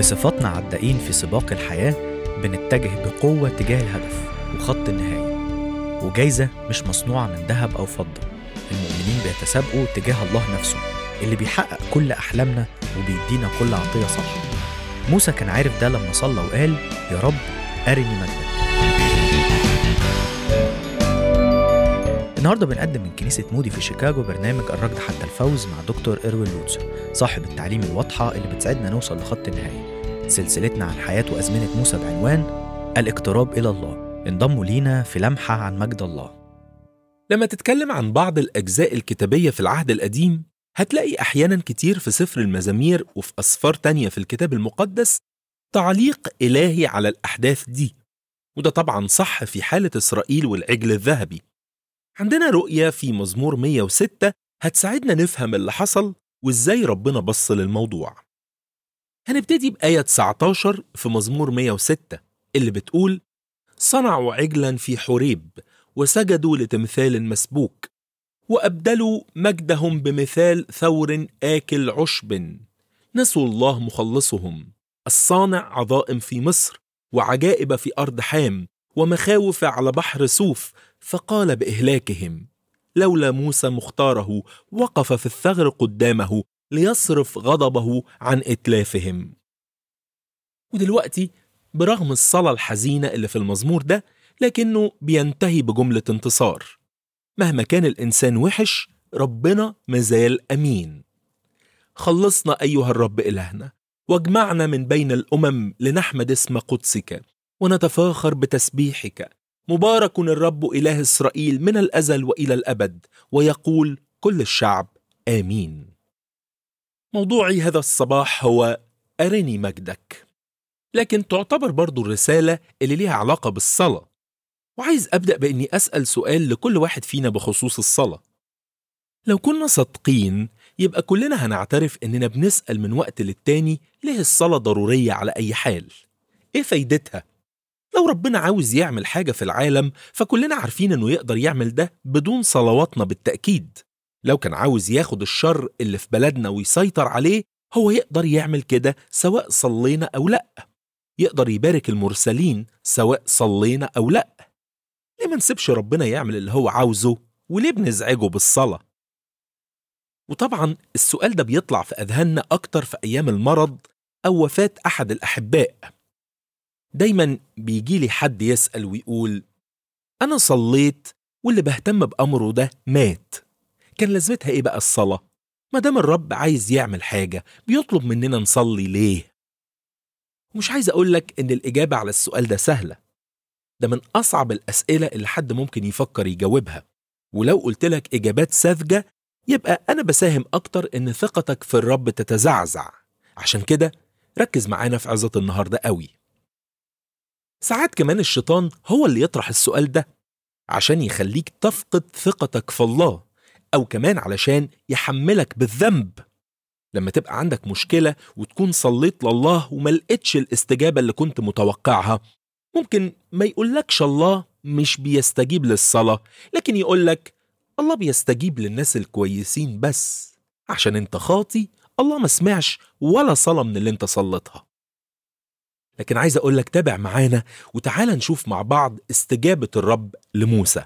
بصفتنا عدائين في سباق الحياة بنتجه بقوة تجاه الهدف وخط النهاية وجايزة مش مصنوعة من ذهب أو فضة المؤمنين بيتسابقوا تجاه الله نفسه اللي بيحقق كل أحلامنا وبيدينا كل عطية صح موسى كان عارف ده لما صلى وقال يا رب أرني مجدك النهارده بنقدم من كنيسة مودي في شيكاغو برنامج الركض حتى الفوز مع دكتور إروين لوتسر صاحب التعليم الواضحة اللي بتساعدنا نوصل لخط النهاية سلسلتنا عن حياة وأزمنة موسى بعنوان الاقتراب إلى الله انضموا لينا في لمحة عن مجد الله لما تتكلم عن بعض الأجزاء الكتابية في العهد القديم هتلاقي أحيانا كتير في سفر المزامير وفي أسفار تانية في الكتاب المقدس تعليق إلهي على الأحداث دي وده طبعا صح في حالة إسرائيل والعجل الذهبي عندنا رؤية في مزمور 106 هتساعدنا نفهم اللي حصل وإزاي ربنا بص للموضوع هنبتدي بآية 19 في مزمور 106 اللي بتقول صنعوا عجلا في حريب وسجدوا لتمثال مسبوك وأبدلوا مجدهم بمثال ثور آكل عشب نسوا الله مخلصهم الصانع عظائم في مصر وعجائب في أرض حام ومخاوف على بحر سوف فقال بإهلاكهم لولا موسى مختاره وقف في الثغر قدامه ليصرف غضبه عن إتلافهم ودلوقتي برغم الصلاة الحزينة اللي في المزمور ده لكنه بينتهي بجملة انتصار مهما كان الإنسان وحش ربنا مازال أمين خلصنا أيها الرب إلهنا واجمعنا من بين الأمم لنحمد اسم قدسك ونتفاخر بتسبيحك مبارك الرب إله إسرائيل من الأزل وإلى الأبد ويقول كل الشعب آمين موضوعي هذا الصباح هو أرني مجدك لكن تعتبر برضو الرسالة اللي ليها علاقة بالصلاة وعايز أبدأ بإني أسأل سؤال لكل واحد فينا بخصوص الصلاة لو كنا صادقين يبقى كلنا هنعترف إننا بنسأل من وقت للتاني ليه الصلاة ضرورية على أي حال إيه فايدتها؟ لو ربنا عاوز يعمل حاجة في العالم فكلنا عارفين إنه يقدر يعمل ده بدون صلواتنا بالتأكيد لو كان عاوز ياخد الشر اللي في بلدنا ويسيطر عليه هو يقدر يعمل كده سواء صلينا أو لأ يقدر يبارك المرسلين سواء صلينا أو لأ ليه ما نسيبش ربنا يعمل اللي هو عاوزه وليه بنزعجه بالصلاة وطبعا السؤال ده بيطلع في أذهاننا أكتر في أيام المرض أو وفاة أحد الأحباء دايما بيجي لي حد يسأل ويقول أنا صليت واللي بهتم بأمره ده مات كان لازمتها إيه بقى الصلاة؟ ما دام الرب عايز يعمل حاجة بيطلب مننا نصلي ليه؟ ومش عايز أقول لك إن الإجابة على السؤال ده سهلة ده من أصعب الأسئلة اللي حد ممكن يفكر يجاوبها ولو قلت لك إجابات ساذجة يبقى أنا بساهم أكتر إن ثقتك في الرب تتزعزع عشان كده ركز معانا في عظة النهاردة قوي ساعات كمان الشيطان هو اللي يطرح السؤال ده عشان يخليك تفقد ثقتك في الله أو كمان علشان يحملك بالذنب لما تبقى عندك مشكلة وتكون صليت لله وما لقيتش الاستجابة اللي كنت متوقعها ممكن ما يقولكش الله مش بيستجيب للصلاة لكن يقولك الله بيستجيب للناس الكويسين بس عشان انت خاطي الله ما سمعش ولا صلاة من اللي انت صلتها لكن عايز أقولك تابع معانا وتعال نشوف مع بعض استجابة الرب لموسى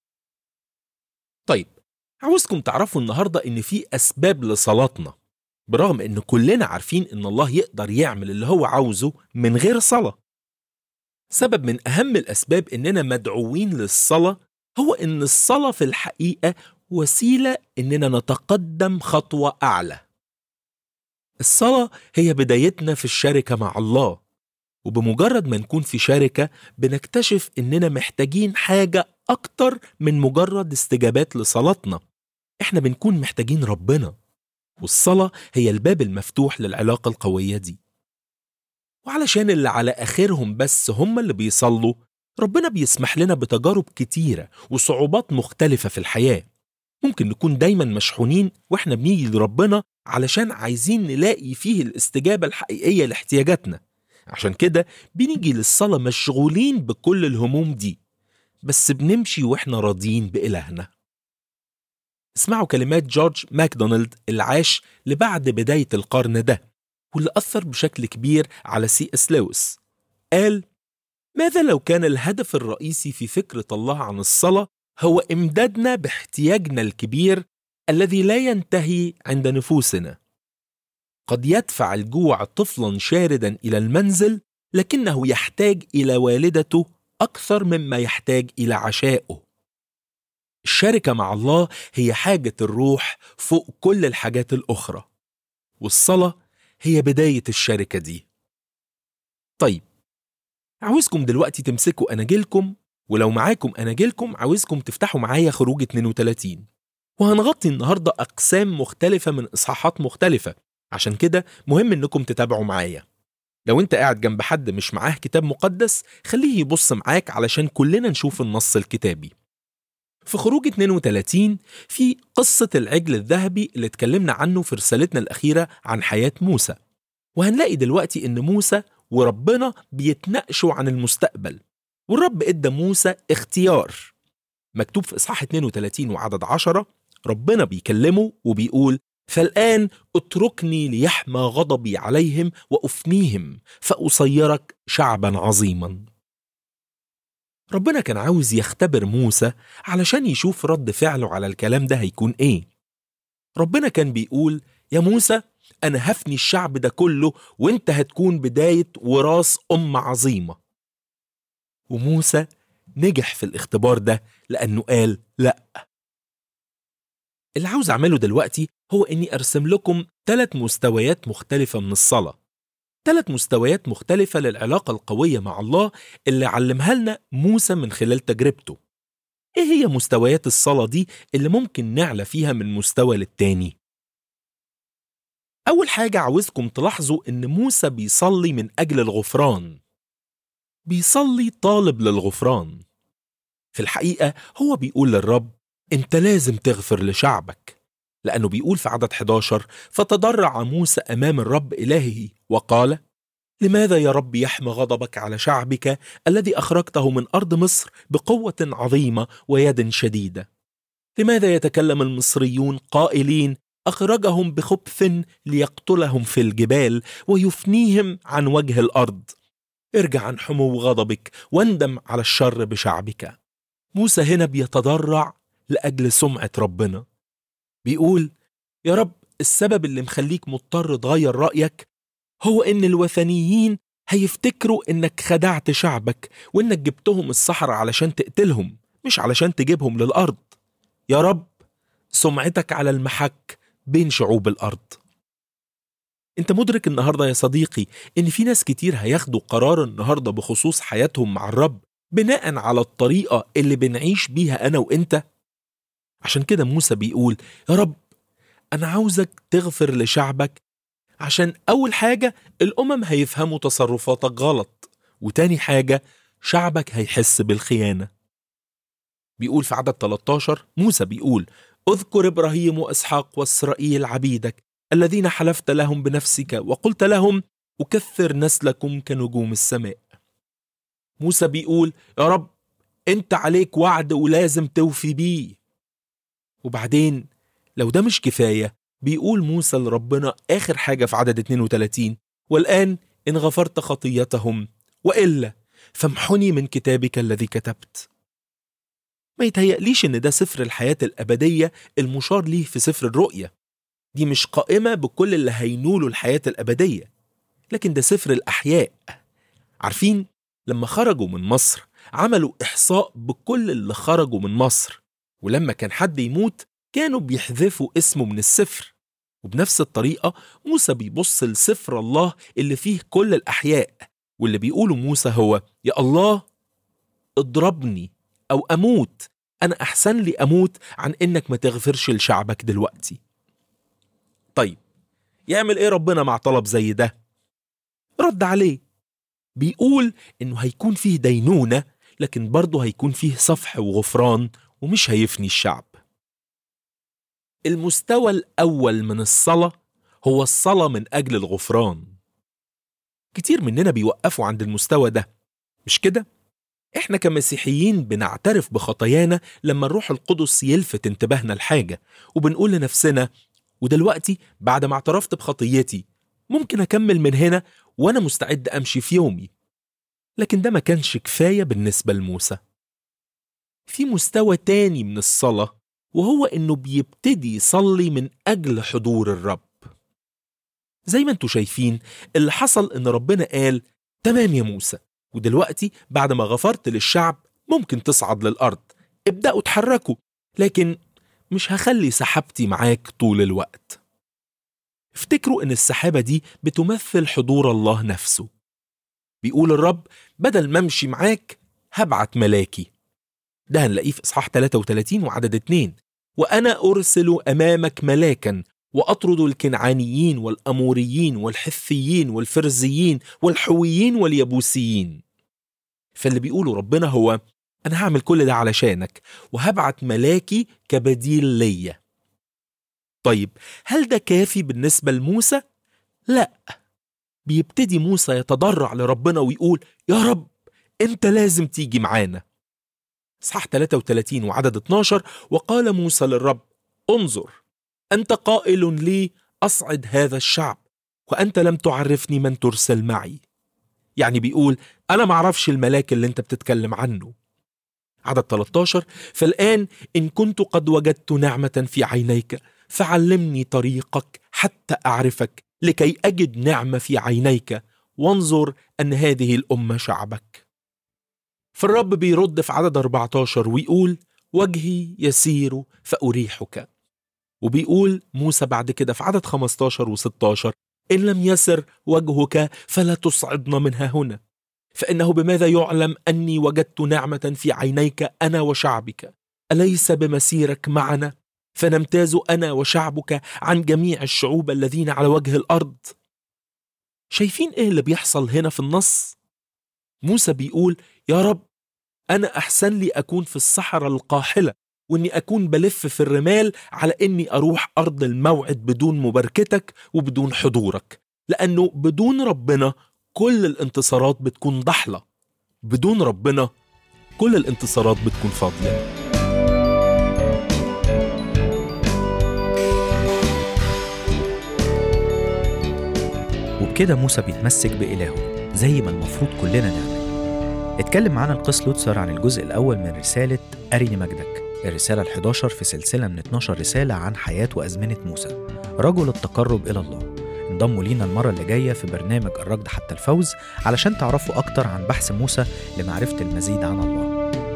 طيب عاوزكم تعرفوا النهاردة إن في أسباب لصلاتنا برغم إن كلنا عارفين إن الله يقدر يعمل اللي هو عاوزه من غير صلاة سبب من أهم الأسباب إننا مدعوين للصلاة هو إن الصلاة في الحقيقة وسيلة إننا نتقدم خطوة أعلى الصلاة هي بدايتنا في الشركة مع الله وبمجرد ما نكون في شركة بنكتشف إننا محتاجين حاجة أكتر من مجرد استجابات لصلاتنا إحنا بنكون محتاجين ربنا والصلاة هي الباب المفتوح للعلاقة القوية دي وعلشان اللي على آخرهم بس هم اللي بيصلوا ربنا بيسمح لنا بتجارب كتيرة وصعوبات مختلفة في الحياة ممكن نكون دايما مشحونين واحنا بنيجي لربنا علشان عايزين نلاقي فيه الاستجابة الحقيقية لاحتياجاتنا عشان كده بنيجي للصلاة مشغولين بكل الهموم دي بس بنمشي واحنا راضيين بإلهنا اسمعوا كلمات جورج ماكدونالد اللي عاش لبعد بداية القرن ده واللي أثر بشكل كبير على سي اس لويس قال ماذا لو كان الهدف الرئيسي في فكرة الله عن الصلاة هو إمدادنا باحتياجنا الكبير الذي لا ينتهي عند نفوسنا قد يدفع الجوع طفلا شاردا إلى المنزل لكنه يحتاج إلى والدته أكثر مما يحتاج إلى عشائه الشركة مع الله هي حاجة الروح فوق كل الحاجات الأخرى والصلاة هي بداية الشركة دي طيب عاوزكم دلوقتي تمسكوا أناجيلكم ولو معاكم أناجيلكم عاوزكم تفتحوا معايا خروج 32 وهنغطي النهاردة أقسام مختلفة من إصحاحات مختلفة عشان كده مهم إنكم تتابعوا معايا لو انت قاعد جنب حد مش معاه كتاب مقدس خليه يبص معاك علشان كلنا نشوف النص الكتابي في خروج 32 في قصة العجل الذهبي اللي اتكلمنا عنه في رسالتنا الأخيرة عن حياة موسى وهنلاقي دلوقتي إن موسى وربنا بيتناقشوا عن المستقبل والرب ادى موسى اختيار مكتوب في اصحاح 32 وعدد 10 ربنا بيكلمه وبيقول فالآن اتركني ليحمى غضبي عليهم وأفنيهم فأصيرك شعبا عظيما ربنا كان عاوز يختبر موسى علشان يشوف رد فعله على الكلام ده هيكون ايه ربنا كان بيقول يا موسى أنا هفني الشعب ده كله وانت هتكون بداية وراث أمة عظيمة وموسى نجح في الاختبار ده لأنه قال لأ اللي عاوز أعمله دلوقتي هو إني أرسم لكم ثلاث مستويات مختلفة من الصلاة ثلاث مستويات مختلفة للعلاقة القوية مع الله اللي علمها لنا موسى من خلال تجربته إيه هي مستويات الصلاة دي اللي ممكن نعلى فيها من مستوى للتاني؟ أول حاجة عاوزكم تلاحظوا إن موسى بيصلي من أجل الغفران بيصلي طالب للغفران في الحقيقة هو بيقول للرب أنت لازم تغفر لشعبك لأنه بيقول في عدد 11 فتضرع موسى أمام الرب إلهه وقال لماذا يا رب يحمى غضبك على شعبك الذي أخرجته من أرض مصر بقوة عظيمة ويد شديدة لماذا يتكلم المصريون قائلين أخرجهم بخبث ليقتلهم في الجبال ويفنيهم عن وجه الأرض ارجع عن حمو غضبك واندم على الشر بشعبك موسى هنا بيتضرع لأجل سمعة ربنا بيقول يا رب السبب اللي مخليك مضطر تغير رأيك هو إن الوثنيين هيفتكروا إنك خدعت شعبك وإنك جبتهم الصحراء علشان تقتلهم مش علشان تجيبهم للأرض يا رب سمعتك على المحك بين شعوب الأرض انت مدرك النهارده يا صديقي ان في ناس كتير هياخدوا قرار النهارده بخصوص حياتهم مع الرب بناء على الطريقه اللي بنعيش بيها انا وانت عشان كده موسى بيقول يا رب انا عاوزك تغفر لشعبك عشان اول حاجه الامم هيفهموا تصرفاتك غلط وتاني حاجه شعبك هيحس بالخيانه بيقول في عدد 13 موسى بيقول اذكر ابراهيم واسحاق واسرائيل عبيدك الذين حلفت لهم بنفسك وقلت لهم أكثر نسلكم كنجوم السماء موسى بيقول يا رب انت عليك وعد ولازم توفي بيه وبعدين لو ده مش كفاية بيقول موسى لربنا آخر حاجة في عدد 32 والآن إن غفرت خطيتهم وإلا فامحني من كتابك الذي كتبت ما يتهيأليش إن ده سفر الحياة الأبدية المشار ليه في سفر الرؤية دي مش قائمة بكل اللي هينولوا الحياة الأبدية لكن ده سفر الأحياء عارفين لما خرجوا من مصر عملوا إحصاء بكل اللي خرجوا من مصر ولما كان حد يموت كانوا بيحذفوا اسمه من السفر وبنفس الطريقة موسى بيبص لسفر الله اللي فيه كل الأحياء واللي بيقوله موسى هو يا الله اضربني أو أموت أنا أحسن لي أموت عن إنك ما تغفرش لشعبك دلوقتي طيب يعمل ايه ربنا مع طلب زي ده رد عليه بيقول انه هيكون فيه دينونة لكن برضه هيكون فيه صفح وغفران ومش هيفني الشعب المستوى الأول من الصلاة هو الصلاة من أجل الغفران كتير مننا بيوقفوا عند المستوى ده مش كده؟ احنا كمسيحيين بنعترف بخطايانا لما الروح القدس يلفت انتباهنا لحاجة وبنقول لنفسنا ودلوقتي بعد ما اعترفت بخطيتي ممكن أكمل من هنا وأنا مستعد أمشي في يومي لكن ده ما كانش كفاية بالنسبة لموسى في مستوى تاني من الصلاة وهو إنه بيبتدي يصلي من أجل حضور الرب زي ما انتوا شايفين اللي حصل إن ربنا قال تمام يا موسى ودلوقتي بعد ما غفرت للشعب ممكن تصعد للأرض ابدأوا اتحركوا لكن مش هخلي سحابتي معاك طول الوقت افتكروا ان السحابة دي بتمثل حضور الله نفسه بيقول الرب بدل ما امشي معاك هبعت ملاكي ده هنلاقيه في اصحاح 33 وعدد 2 وانا ارسل امامك ملاكا واطرد الكنعانيين والاموريين والحثيين والفرزيين والحويين واليبوسيين فاللي بيقوله ربنا هو انا هعمل كل ده علشانك وهبعت ملاكي كبديل ليا طيب هل ده كافي بالنسبة لموسى؟ لا بيبتدي موسى يتضرع لربنا ويقول يا رب انت لازم تيجي معانا صح 33 وعدد 12 وقال موسى للرب انظر أنت قائل لي أصعد هذا الشعب وأنت لم تعرفني من ترسل معي يعني بيقول أنا معرفش الملاك اللي أنت بتتكلم عنه عدد 13 فالآن إن كنت قد وجدت نعمة في عينيك فعلمني طريقك حتى أعرفك لكي أجد نعمة في عينيك وانظر أن هذه الأمة شعبك فالرب بيرد في عدد 14 ويقول وجهي يسير فأريحك وبيقول موسى بعد كده في عدد 15 و16 إن لم يسر وجهك فلا تصعدنا منها هنا فإنه بماذا يعلم أني وجدت نعمة في عينيك أنا وشعبك أليس بمسيرك معنا فنمتاز أنا وشعبك عن جميع الشعوب الذين على وجه الأرض شايفين إيه اللي بيحصل هنا في النص؟ موسى بيقول يا رب أنا أحسن لي أكون في الصحراء القاحلة وإني أكون بلف في الرمال على إني أروح أرض الموعد بدون مباركتك وبدون حضورك لأنه بدون ربنا كل الانتصارات بتكون ضحلة بدون ربنا كل الانتصارات بتكون فاضية وبكده موسى بيتمسك بإلهه زي ما المفروض كلنا نعمل اتكلم معانا القس لوتسر عن الجزء الأول من رسالة أرني مجدك الرسالة ال11 في سلسلة من 12 رسالة عن حياة وأزمنة موسى رجل التقرب إلى الله انضموا لينا المرة اللي جاية في برنامج الركض حتى الفوز علشان تعرفوا أكتر عن بحث موسى لمعرفة المزيد عن الله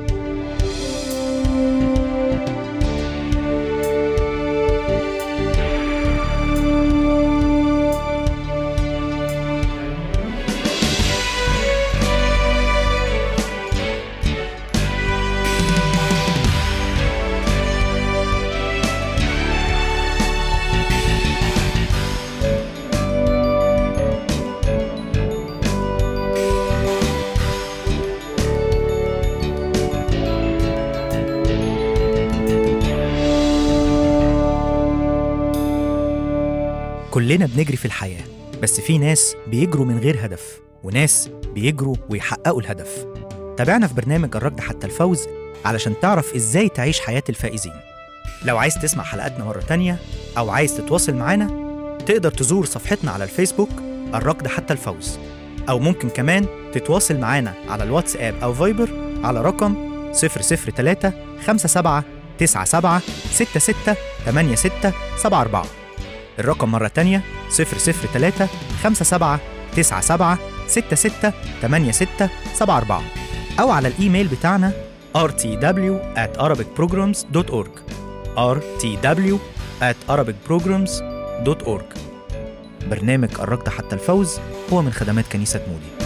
كلنا بنجري في الحياة بس في ناس بيجروا من غير هدف وناس بيجروا ويحققوا الهدف تابعنا في برنامج الركض حتى الفوز علشان تعرف ازاي تعيش حياة الفائزين لو عايز تسمع حلقاتنا مرة تانية أو عايز تتواصل معانا تقدر تزور صفحتنا على الفيسبوك الركض حتى الفوز أو ممكن كمان تتواصل معانا على الواتساب أو فايبر على رقم 003 57 97 66 86 74 الرقم مرة تانية 003 57 97 66 86 74 أو على الإيميل بتاعنا rtw at arabicprograms.org rtw at arabicprograms.org برنامج الركض حتى الفوز هو من خدمات كنيسة مودي